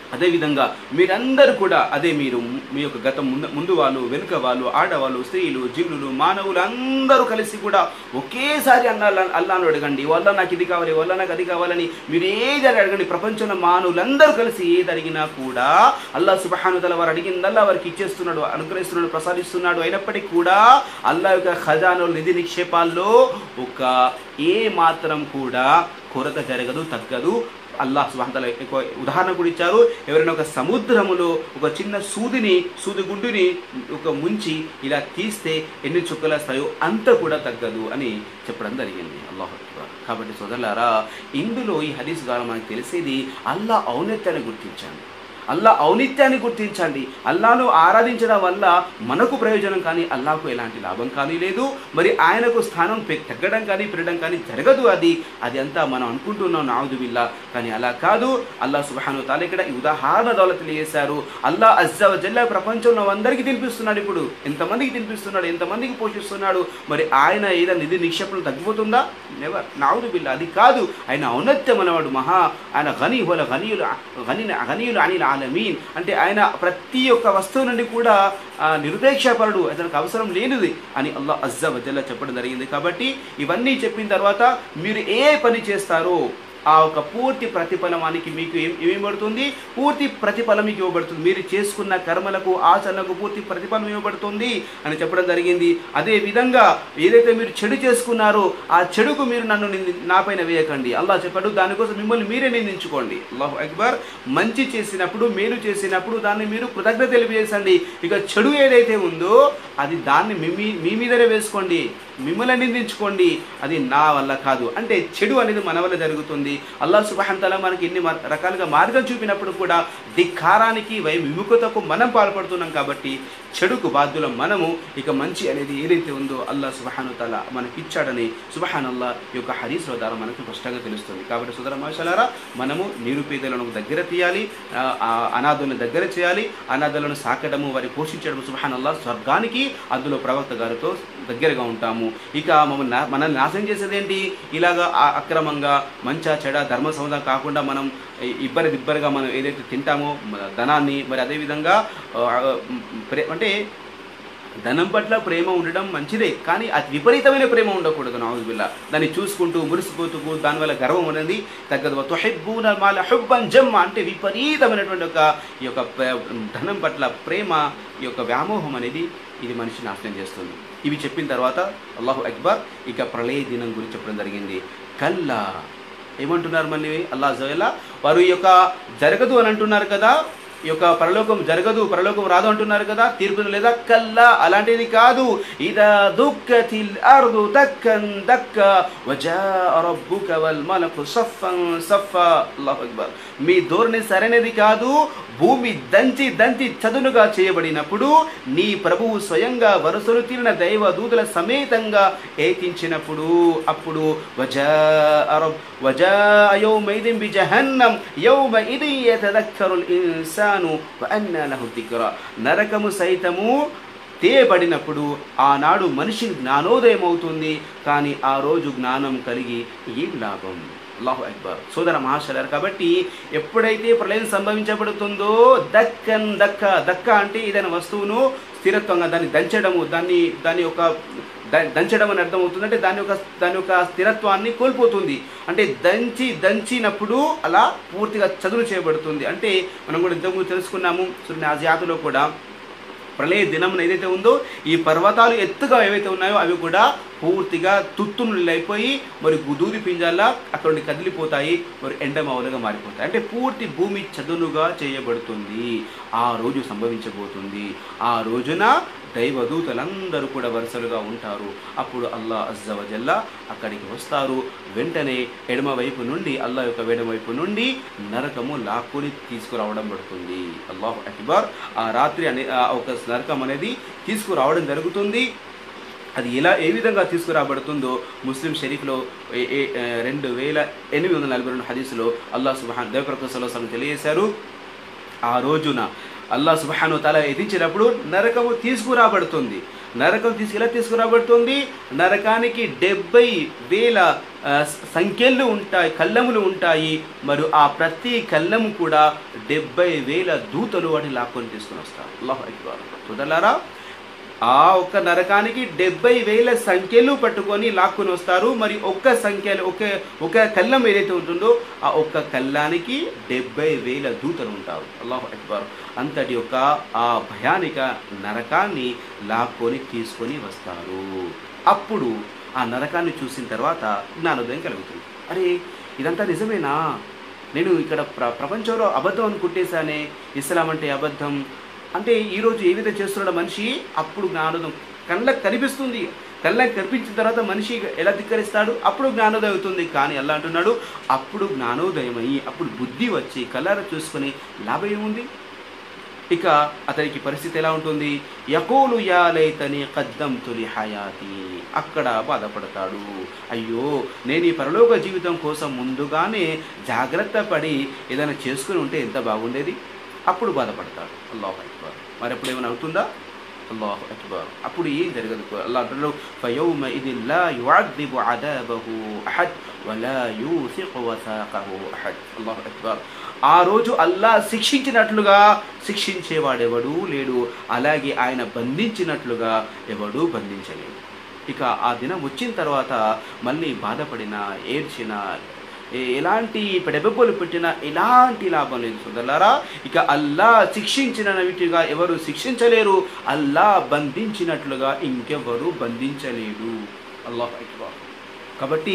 అదేవిధంగా మీరందరూ కూడా అదే మీరు మీ యొక్క గతం ముందు ముందు వాళ్ళు వెనుక వాళ్ళు ఆడవాళ్ళు స్త్రీలు జీవులు మానవులు అందరూ కలిసి కూడా ఒకేసారి అన్న అల్లాను అడగండి వల్ల నాకు ఇది కావాలి వల్ల నాకు అది కావాలని మీరు ఏది అని అడగండి ప్రపంచంలో మానవులందరూ కలిసి ఏది అడిగినా కూడా అల్లా సుబహానుదల వారు అడిగిందల్లా వారికి ఇచ్చేస్తున్నాడు అనుగ్రహిస్తున్నాడు ప్రసాదిస్తున్నాడు అయినప్పటికీ కూడా అల్లా యొక్క ఖజానా నిధి నిక్షేపాల్లో ఒక ఏ మాత్రం కూడా కొరత జరగదు తగ్గదు అల్లాహ్ సుబాహతల ఎక్కువ ఉదాహరణ కూడా ఇచ్చారు ఎవరైనా ఒక సముద్రములో ఒక చిన్న సూదిని సూది గుండుని ఒక ముంచి ఇలా తీస్తే ఎన్ని చుక్కలు వస్తాయో అంత కూడా తగ్గదు అని చెప్పడం జరిగింది అల్లాహ్ అక్బర్. కాబట్టి సోదరులారా ఇందులో ఈ హదీస్ ద్వారా మనకు తెలిసేది అల్లా ఔన్నత్యాన్ని గుర్తించండి అల్లా ఔనిత్యాన్ని గుర్తించండి అల్లాను ఆరాధించడం వల్ల మనకు ప్రయోజనం కానీ అల్లాకు ఎలాంటి లాభం కానీ లేదు మరి ఆయనకు స్థానం పె- తగ్గడం కానీ పెరగడం కానీ జరగదు అది అది అంతా మనం అనుకుంటున్నాం నావుదు బిల్లా కానీ అలా కాదు అల్లా సుబహాను తాల ఇక్కడ ఈ ఉదాహరణ ద్వారా తెలియజేశారు అల్లా అజ్జవ జల్లా ప్రపంచంలో అందరికీ తినిపిస్తున్నాడు ఇప్పుడు ఎంతమందికి తినిపిస్తున్నాడు ఎంతమందికి పోషిస్తున్నాడు మరి ఆయన ఏదైనా నిధి నిక్షేపణలు తగ్గిపోతుందా నెవర్ నావుదు బిల్లా అది కాదు ఆయన ఔన్నత్యం అనేవాడు మహా ఆయన గని హోల గనీయులు గని గనీయులు అనిల్ ఆలమీన్ అంటే ఆయన ప్రతి ఒక్క వస్తువు నుండి కూడా ఆ, నిరుపేక్షపరుడు అతనికి అవసరం లేనిది అని అల్లా అజ్జా వజల్లా చెప్పడం జరిగింది కాబట్టి ఇవన్నీ చెప్పిన తర్వాత మీరు ఏ పని చేస్తారో ఆ ఒక పూర్తి ప్రతిఫలమానికి మీకు ఏం ఏమివ్వబడుతుంది పూర్తి ప్రతిఫలం మీకు ఇవ్వబడుతుంది మీరు చేసుకున్న కర్మలకు ఆచరణకు పూర్తి ప్రతిఫలం ఇవ్వబడుతుంది అని చెప్పడం జరిగింది అదే విధంగా ఏదైతే మీరు చెడు చేసుకున్నారో ఆ చెడుకు మీరు నన్ను నింది- నాపైన వేయకండి అల్లా చెప్పాడు దానికోసం మిమ్మల్ని మీరే నిందించుకోండి అల్లాహు అక్బర్ మంచి చేసినప్పుడు మేలు చేసినప్పుడు దాన్ని మీరు కృతజ్ఞత తెలియజేసండి ఇక చెడు ఏదైతే ఉందో అది దాన్ని మీ మీ- మీ మీదనే వేసుకోండి మిమ్మల్ని నిందించుకోండి అది నా వల్ల కాదు అంటే చెడు అనేది మన వల్ల జరుగుతుంది అల్లా సుబహంతల మనకి ఎన్ని మర్- రకాలుగా మార్గం చూపినప్పుడు కూడా ధిక్కారానికి వై విముఖతకు మనం పాల్పడుతున్నాం కాబట్టి చెడుకు బాధ్యులం మనము ఇక మంచి అనేది ఏదైతే ఉందో అల్లా సుబహాను తల మనకి ఇచ్చాడని సుబహాన్ అల్లా ఈ యొక్క హరీస్ల ద్వారా మనకు స్పష్టంగా తెలుస్తుంది కాబట్టి సుదర మహేశ్వరారా మనము నిరుపేదలను దగ్గర తీయాలి ఆ, ఆ అనాథులను దగ్గర చేయాలి అనాథులను సాకడము వారి పోషించడం సుబహాన్ అల్లా స్వర్గానికి అందులో ప్రవక్త గారితో దగ్గరగా ఉంటాము ఇక మమ్మల్ని నా- మనల్ని నాశనం చేసేది ఏంటి ఇలాగా ఆ- అక్రమంగా మంచా చెడ ధర్మ సముదాయం కాకుండా మనం ఇ- ఇబ్బరి దిబ్బరిగా మనం ఏదైతే తింటామో మన ధనాన్ని మరి అదేవిధంగా ఆ, ప్రే- అంటే ధనం పట్ల ప్రేమ ఉండడం మంచిదే కానీ అది విపరీతమైన ప్రేమ ఉండకూడదు నావుజుబిల్లా దాన్ని చూసుకుంటూ మురిసిపోతూ దానివల్ల గర్వం అనేది తగ్గదు తుహిబ్బూన మాల హుబ్బన్ జమ్మ అంటే విపరీతమైనటువంటి ఒక ఈ యొక్క ప్ర- ధనం పట్ల ప్రేమ ఈ యొక్క వ్యామోహం అనేది ఇది మనిషి నాశనం చేస్తుంది ఇవి చెప్పిన తర్వాత అల్లాహు అక్బర్ ఇక ప్రళయ దినం గురించి చెప్పడం జరిగింది కల్లా ఏమంటున్నారు మళ్ళీ అల్లా జవల్లా వారు ఈ యొక్క జరగదు అని అంటున్నారు కదా ఈ యొక్క పరలోకం జరగదు పరలోకం రాదు అంటున్నారు కదా తీర్పు లేదా కల్లా అలాంటిది కాదు ఇదా దుక్కతిల్ అర్దు దక్కన్ దక్క వజా రబ్బుక వల్ మలకు సఫన్ సఫా అల్లాహు అక్బర్ మీ ధోరణి సరైనది కాదు భూమి దంచి దంచి చదునుగా చేయబడినప్పుడు నీ ప్రభువు స్వయంగా వరుసలు తీరిన దైవ దూతల సమేతంగా ఏకించినప్పుడు అప్పుడు వజా అరబ్ వజా యౌమైదిన్ బి జహన్నం యౌమైది యతదక్కరుల్ ఇన్సాను వఅన్నా లహు దిక్రా నరకము సైతము తేయబడినప్పుడు ఆనాడు మనిషి జ్ఞానోదయం అవుతుంది కానీ ఆ రోజు జ్ఞానం కలిగి ఏం లాభం అల్లాహు అక్బర్ సోదర మహాశలారు కాబట్టి ఎప్పుడైతే ప్రళయం సంభవించబడుతుందో దక్కన్ దక్క దక్క అంటే ఏదైనా వస్తువును స్థిరత్వంగా దాన్ని దంచడము దాన్ని దాని యొక్క ద- దంచడం అని అర్థం అవుతుంది అంటే దాని యొక్క దాని యొక్క స్థిరత్వాన్ని కోల్పోతుంది అంటే దంచి దంచినప్పుడు అలా పూర్తిగా చదువు చేయబడుతుంది అంటే మనం కూడా ఇంతకుముందు తెలుసుకున్నాము సో ఆజియాతులో కూడా ప్రళయ దినం ఏదైతే ఉందో ఈ పర్వతాలు ఎత్తుగా ఏవైతే ఉన్నాయో అవి కూడా పూర్తిగా తుత్తును అయిపోయి మరి గుదూరి పింజాల్లా అక్కడ నుండి కదిలిపోతాయి మరి ఎండమావులుగా మారిపోతాయి అంటే పూర్తి భూమి చదునుగా చేయబడుతుంది ఆ రోజు సంభవించబోతుంది ఆ రోజున దైవదూతలందరూ కూడా వరుసలుగా ఉంటారు అప్పుడు అల్లా అజ్జవజల్లా అక్కడికి వస్తారు వెంటనే ఎడమ వైపు నుండి అల్లా యొక్క ఎడమ వైపు నుండి నరకము లాక్కుని తీసుకురావడం పడుతుంది అల్లాహు అక్బర్ ఆ రాత్రి అనే ఆ ఒక నరకం అనేది తీసుకురావడం జరుగుతుంది అది ఎలా ఏ విధంగా తీసుకురాబడుతుందో ముస్లిం షరీఫ్లో ఏ- ఏ- ఆ, రెండు వేల ఎనిమిది వందల నలభై రెండు హదీసులో అల్లా సుబహాన్ దేవప్రకృతి తెలియజేశారు ఆ రోజున అల్లా సుబ్హాను తల ఎదించినప్పుడు నరకము తీసుకురాబడుతుంది నరకం తీసుకు ఎలా తీసుకురాబడుతుంది నరకానికి డెబ్బై వేల ఆ, సంఖ్యలు ఉంటాయి కళ్ళములు ఉంటాయి మరియు ఆ ప్రతి కళ్ళము కూడా డెబ్బై వేల దూతలు వాటిని లాక్కొని తీసుకుని వస్తారు అల్లాహ్ అక్బర్ కుదలారా ఆ ఒక్క నరకానికి డెబ్బై వేల సంఖ్యలు పట్టుకొని లాక్కుని వస్తారు మరి ఒక్క సంఖ్యలు ఒక ఒక కళ్ళం ఏదైతే ఉంటుందో ఆ ఒక్క కళ్ళానికి డెబ్బై వేల దూతలు ఉంటారు అల్లాహ్ అక్బర్ అంతటి యొక్క ఆ భయానిక నరకాన్ని లాక్కొని తీసుకొని వస్తారు అప్పుడు ఆ నరకాన్ని చూసిన తర్వాత జ్ఞానోదయం కలుగుతుంది అరే ఇదంతా నిజమేనా నేను ఇక్కడ ప్ర ప్రపంచంలో అబద్ధం అని కుట్టేశానే ఇస్లాం అంటే అబద్ధం అంటే ఈరోజు ఏ విధంగా చేస్తున్నాడు మనిషి అప్పుడు జ్ఞానోదయం కళ్ళకు కనిపిస్తుంది కళ్ళకి కనిపించిన తర్వాత మనిషి ఎలా ధిక్కరిస్తాడు అప్పుడు జ్ఞానోదయం అవుతుంది కానీ ఎలా అంటున్నాడు అప్పుడు జ్ఞానోదయం అయ్యి అప్పుడు బుద్ధి వచ్చి కళ్ళార చూసుకొని లాభం ఏముంది ఇక అతనికి పరిస్థితి ఎలా ఉంటుంది యకోలు యాలైతని కద్దం తులి హయాతి అక్కడ బాధపడతాడు అయ్యో నేను ఈ పరలోక జీవితం కోసం ముందుగానే జాగ్రత్త పడి ఏదైనా చేసుకుని ఉంటే ఎంత బాగుండేది అప్పుడు బాధపడతాడు అల్లాహ్ అక్బర్ మరి అప్పుడు ఏమైనా అవుతుందా అల్లాహ్ అక్బర్ అప్పుడు ఏం జరగదు అల్లాహ్ అంటున్నాడు ఫయౌమ ఇది లా యుఅద్దిబు అదాబహు అహద్ వలా యూసిఖు వసాఖహు అహద్ అల్లాహ్ అక్బర్ ఆ రోజు అల్లా శిక్షించినట్లుగా శిక్షించేవాడెవడూ లేడు అలాగే ఆయన బంధించినట్లుగా ఎవడూ బంధించలేడు ఇక ఆ దినం వచ్చిన తర్వాత మళ్ళీ బాధపడిన ఏడ్చిన ఏ- ఎలాంటి పెడబెబ్బలు పెట్టినా ఎలాంటి లాభం లేదు సోదరులారా ఇక అల్లా శిక్షించిన వీటిగా ఎవరు శిక్షించలేరు అల్లా బంధించినట్లుగా ఇంకెవరు బంధించలేడు అల్లాహ్ అక్బర్ కాబట్టి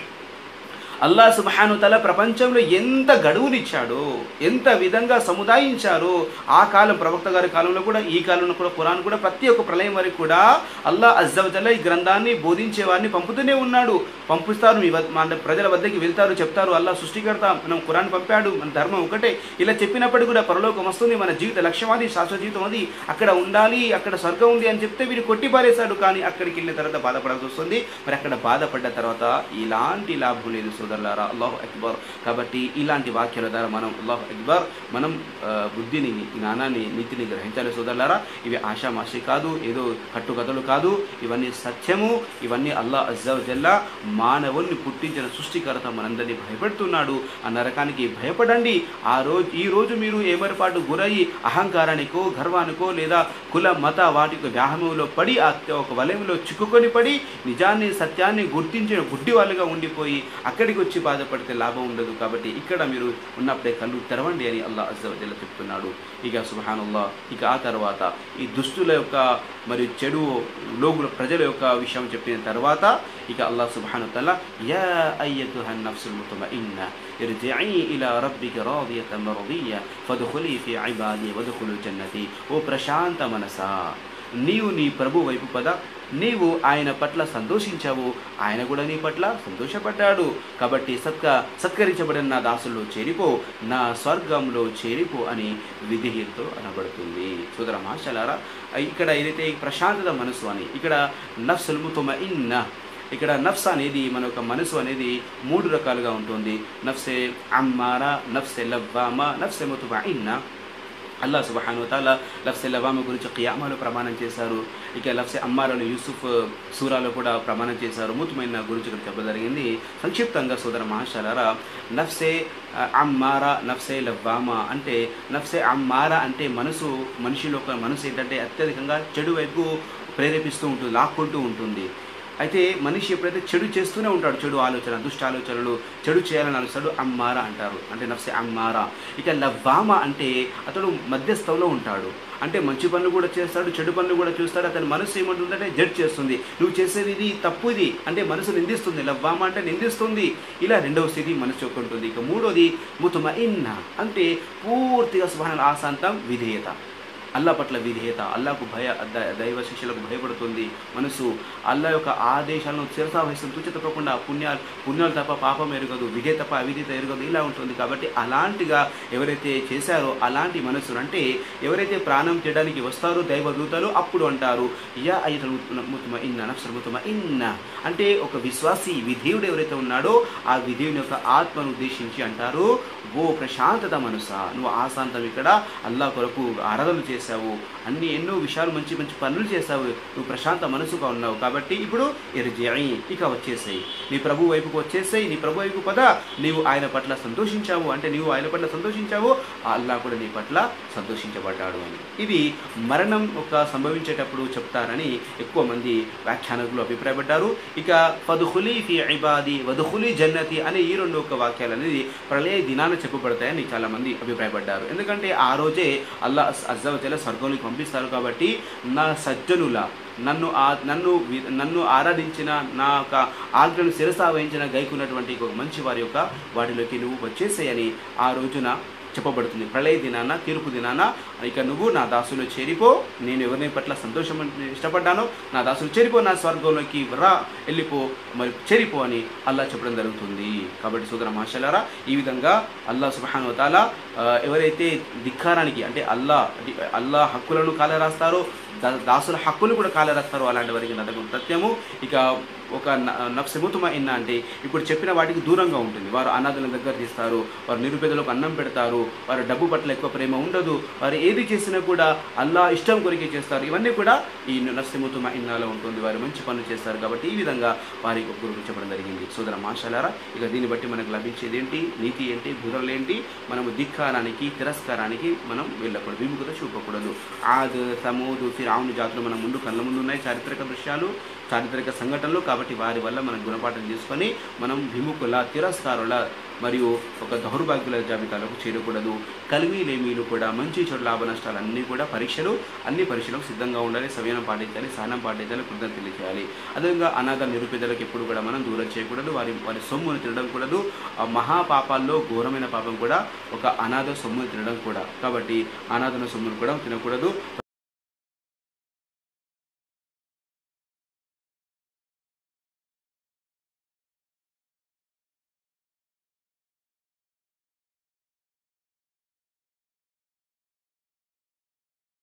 అల్లా సుబ్హాను తల ప్రపంచంలో ఎంత గడువునిచ్చాడో ఎంత విధంగా సముదాయించారో ఆ కాలం ప్రవక్త గారి కాలంలో కూడా ఈ కాలంలో కూడా ఖురాన్ కూడా ప్రతి ఒక్క ప్రళయం వరకు కూడా అల్లా అజ్జవజల్ల ఈ గ్రంథాన్ని బోధించే వారిని పంపుతూనే ఉన్నాడు పంపిస్తారు మీ వద్ద- మన ప్రజల వద్దకి వెళ్తారు చెప్తారు అల్లా సృష్టికర్త మనం ఖురాన్ పంపాడు మన ధర్మం ఒకటే ఇలా చెప్పినప్పటికీ కూడా పరలోకం వస్తుంది మన జీవిత లక్ష్యం అది శాశ్వత జీవితం అది అక్కడ ఉండాలి అక్కడ స్వర్గం ఉంది అని చెప్తే వీరు కొట్టి పారేశాడు కానీ అక్కడికి వెళ్ళిన తర్వాత బాధపడాల్సి వస్తుంది మరి అక్కడ బాధపడ్డ తర్వాత ఇలాంటి లాభం లేదు సోదరులారా అల్లాహ్ అక్బర్ కాబట్టి ఇలాంటి వాక్యాల ద్వారా మనం అల్లాహ్ అక్బర్ మనం ఆ, బుద్ధిని జ్ఞానాన్ని నీతిని గ్రహించాలి సోదరులారా ఇవి ఆషామాషి కాదు ఏదో కట్టుకథలు కాదు ఇవన్నీ సత్యము ఇవన్నీ అల్లా అజ్జల్లా మానవుల్ని పుట్టించిన సృష్టికర్త మనందరినీ భయపెడుతున్నాడు ఆ నరకానికి భయపడండి ఆ రోజు ఈ రోజు మీరు ఏమరపాటు గురయ్యి అహంకారానికో గర్వానికో లేదా కుల మత వాటికి వ్యాహమంలో పడి ఆ ఒక వలయంలో చిక్కుకొని పడి నిజాన్ని సత్యాన్ని గుర్తించిన గుడ్డి వాళ్ళుగా ఉండిపోయి అక్కడికి వచ్చి బాధపడితే లాభం ఉండదు కాబట్టి ఇక్కడ మీరు ఉన్నప్పుడే కళ్ళు తెరవండి అని అల్లా అజ్జవజల్ల చెప్తున్నాడు ఇక సుహానుల్లా ఇక ఆ తర్వాత ఈ దుష్టుల యొక్క మరియు చెడు లోగుల ప్రజల యొక్క విషయం చెప్పిన తర్వాత ఇక అల్లా సుబ్హాను తల యా అయ్యతుహ నఫ్సుల్ ముతమఇన్న ఇర్జిఈ ఇలా రబ్బిక రాదియత మర్దియ ఫద్ఖులి ఫీ ఇబాది వద్ఖులు జన్నతి ఓ ప్రశాంత మనసా నీవు నీ ప్రభు వైపు పద నీవు ఆయన పట్ల సంతోషించావు ఆయన కూడా నీ పట్ల సంతోషపడ్డాడు కాబట్టి సత్క సత్కరించబడిన నా దాసుల్లో చేరిపో నా స్వర్గంలో చేరిపో అని విధితో అనబడుతుంది సోదర మాషలారా ఇక్కడ ఏదైతే ప్రశాంతత మనసు అని ఇక్కడ నఫ్సుల్ ముతుమ ఇన్న ఇక్కడ నఫ్స్ అనేది మన యొక్క మనసు అనేది మూడు రకాలుగా ఉంటుంది నఫ్సే అమ్మారా నఫ్సే లవ్వామ నఫ్సే ముతుమ ఇన్న అల్లా సుబహాను తాలా లఫ్సె లవామ గురించి కియామాలో ప్రమాణం చేశారు ఇక లఫ్సె అమ్మారాలు యూసుఫ్ సూరాలో కూడా ప్రమాణం చేశారు ముతుమైన గురించి ఇక్కడ చెప్పడం జరిగింది సంక్షిప్తంగా సోదర మహాశాలారా నఫ్సే ఆ, అమ్మారా నఫ్సే లవ్వామ అంటే నఫ్సే అమ్మారా అంటే మనసు మనిషిలో ఒక మనసు ఏంటంటే అత్యధికంగా చెడు వైపు ప్రేరేపిస్తూ ఉంటుంది లాక్కుంటూ ఉంటుంది అయితే మనిషి ఎప్పుడైతే చెడు చేస్తూనే ఉంటాడు చెడు ఆలోచన దుష్ట ఆలోచనలు చెడు చేయాలని ఆలోచిస్తాడు అమ్మారా అంటారు అంటే నఫ్సే అమ్మారా ఇక లవ్వామ అంటే అతడు మధ్యస్థంలో ఉంటాడు అంటే మంచి పనులు కూడా చేస్తాడు చెడు పనులు కూడా చూస్తాడు అతని మనసు ఏమంటుందంటే జడ్జ్ చేస్తుంది నువ్వు చేసేది ఇది తప్పు ఇది అంటే మనసు నిందిస్తుంది లవ్వామ అంటే నిందిస్తుంది ఇలా రెండవ స్థితి మనసు యొక్క ఉంటుంది ఇక మూడోది ముతుమ ఇన్న అంటే పూర్తిగా సుభాన ఆశాంతం విధేయత అల్లా పట్ల విధేయత అల్లాకు భయ ద- దైవ శిక్షలకు భయపడుతుంది మనసు అల్లా యొక్క ఆదేశాలను శిరసావహిస్తుంది తుచి తప్పకుండా పుణ్యాలు పుణ్యాలు తప్ప పాపం ఎరగదు విధే తప్ప అవిధేత ఎరగదు ఇలా ఉంటుంది కాబట్టి అలాంటిగా ఎవరైతే చేశారో అలాంటి మనసును అంటే ఎవరైతే ప్రాణం చేయడానికి వస్తారో దైవ దూతలు అప్పుడు అంటారు యా అయ్యతలు ముతుమ ఇన్న నఫ్సల్ ముతుమ ఇన్న అంటే ఒక విశ్వాసి విధేయుడు ఎవరైతే ఉన్నాడో ఆ విధేయుని యొక్క ఆత్మను ఉద్దేశించి అంటారు ఓ ప్రశాంతత మనస నువ్వు ఆశాంతం ఇక్కడ అల్లా కొరకు ఆరాధనలు చేశావు అన్ని ఎన్నో విషయాలు మంచి మంచి పనులు చేశావు నువ్వు ప్రశాంత మనసుగా ఉన్నావు కాబట్టి ఇప్పుడు ఎరిజి ఇక వచ్చేసాయి నీ ప్రభు వైపుకు వచ్చేసాయి నీ ప్రభు వైపు పద నీవు ఆయన పట్ల సంతోషించావు అంటే నీవు ఆయన పట్ల సంతోషించావు ఆ అల్లా కూడా నీ పట్ల సంతోషించబడ్డాడు అని ఇది మరణం ఒక సంభవించేటప్పుడు చెప్తారని ఎక్కువ మంది వ్యాఖ్యానకులు అభిప్రాయపడ్డారు ఇక ఫదుహులి ఫి ఇబాది వదుహులి జన్నతి అనే ఈ రెండు ఒక వాక్యాలు అనేది ప్రళయ దినాన చెప్పబడతాయని చాలా మంది అభిప్రాయపడ్డారు ఎందుకంటే ఆ రోజే అల్లా అజ్జవజల స్వర్గంలోకి పంపిస్తారు కాబట్టి నా సజ్జనుల నన్ను ఆ నన్ను వి- నన్ను ఆరాధించిన నా యొక్క ఆజ్ఞను శిరసా వహించిన గైకున్నటువంటి ఒక మంచి వారి యొక్క వాటిలోకి నువ్వు వచ్చేసేయని ఆ రోజున చెప్పబడుతుంది ప్రళయ దినాన తీర్పు దినాన ఇక నువ్వు నా దాసులో చేరిపో నేను ఎవరిని పట్ల సంతోషం ఇష్టపడ్డానో నా దాసులు చేరిపో నా స్వర్గంలోకి రా వెళ్ళిపో మరి చేరిపో అని అల్లా చెప్పడం జరుగుతుంది కాబట్టి సోదర మాషలారా ఈ విధంగా అల్లా సుబహాను తాలా ఎవరైతే ధిక్కారానికి అంటే అల్లా అల్లా హక్కులను కాలరాస్తారో దా- దాసుల హక్కులు కూడా కాలరాస్తారో అలాంటి వారికి నదకు సత్యము ఇక ఒక నఫ్సముతుమ ఇన్న అంటే ఇప్పుడు చెప్పిన వాటికి దూరంగా ఉంటుంది వారు అనాథుల దగ్గర తీస్తారు వారు నిరుపేదలకు అన్నం పెడతారు వారు డబ్బు పట్ల ఎక్కువ ప్రేమ ఉండదు వారు ఏది చేసినా కూడా అల్లా ఇష్టం కొరికే చేస్తారు ఇవన్నీ కూడా ఈ నఫ్సముతుమ ఇన్నాలో ఉంటుంది వారు మంచి పనులు చేస్తారు కాబట్టి ఈ విధంగా వారి గురించి చెప్పడం జరిగింది సోదర మాషాలారా ఇక దీన్ని బట్టి మనకు లభించేది ఏంటి నీతి ఏంటి బుర్రలు ఏంటి మనము ధిక్కారానికి తిరస్కారానికి మనం వెళ్ళకూడదు విముఖత చూపకూడదు ఆద్ సమూద్ ఫిరావును జాతులు మన ముందు కళ్ళ ముందు ఉన్నాయి చారిత్రక దృశ్యాలు చారిత్రక సంఘటనలు కాబట్టి వారి వల్ల మనం గుణపాఠం తీసుకొని మనం విముఖుల తిరస్కారుల మరియు ఒక దౌర్భాగ్యుల జాబితాలకు చేరకూడదు కలివి లేమీలు కూడా మంచి చెడు లాభ నష్టాలు అన్నీ కూడా పరీక్షలు అన్ని పరీక్షలకు సిద్ధంగా ఉండాలి సమయం పాటించాలి సహనం పాటించాలి కృతజ్ఞత తెలియజేయాలి అదేవిధంగా అనాథ నిరుపేదలకు ఎప్పుడు కూడా మనం దూరం చేయకూడదు వారి వారి సొమ్మును తినడం కూడదు ఆ మహాపాపాల్లో ఘోరమైన పాపం కూడా ఒక అనాథ సొమ్మును తినడం కూడా కాబట్టి అనాథన సొమ్మును కూడా తినకూడదు